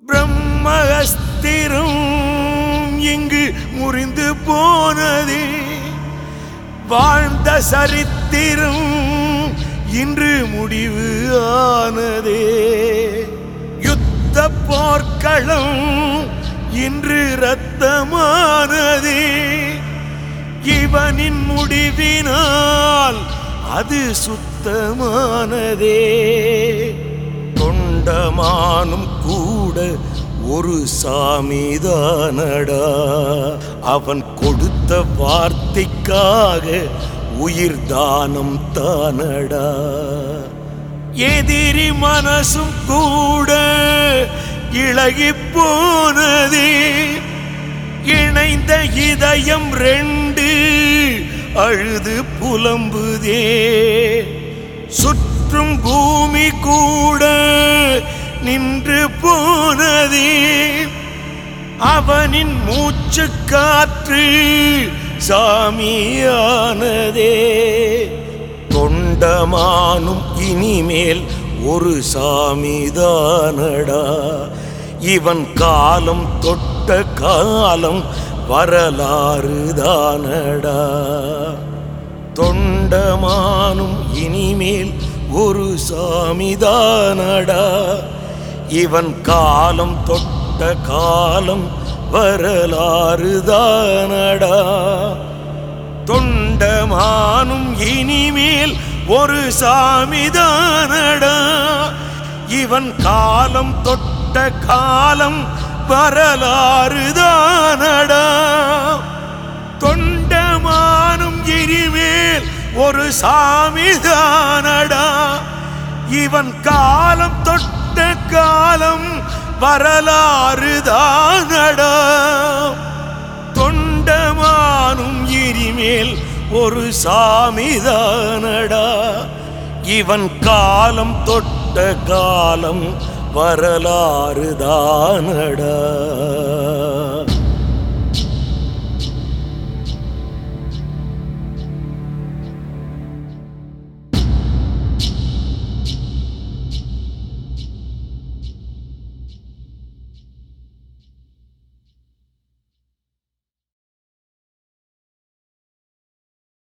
பிரம்மஹஸ்திரம் இங்கு முறிந்து போனதே வாழ்ந்த சரித்திரம் இன்று முடிவு ஆனதே யுத்த போர்க்களம் இன்று ரத்தமானதே இவனின் முடிவினால் அது சுத்தமானதே தொண்டமானும் கூட ஒரு சாமிதானடா அவன் கொடுத்த வார்த்தைக்காக உயிர் தானம் தானடா எதிரி மனசும் கூட இழகி போனதே இணைந்த இதயம் ரெண்டு அழுது புலம்புதே சுற்றும் பூமி கூட நின்று போனதே அவனின் மூச்சு காற்று சாமியானதே தொண்டமானும் இனிமேல் ஒரு சாமிதானடா இவன் காலம் தொட்ட காலம் வரலாறு தானடா தொண்டமானும் இனிமேல் ஒரு சாமிதானடா இவன் காலம் தொட்ட காலம் வரலாறு தானடா தொண்டமானும் இனிமேல் ஒரு சாமிதானடா இவன் காலம் தொட்ட காலம் வரலாறு தானடா தொண்டமானும் இனிமேல் ஒரு சாமிதானடா இவன் காலம் தொட்ட காலம் வரலாறு தானடா தொண்டமானும் இனிமேல் ஒரு சாமிதானடா இவன் காலம் தொட்ட காலம் வரலாறு தானடா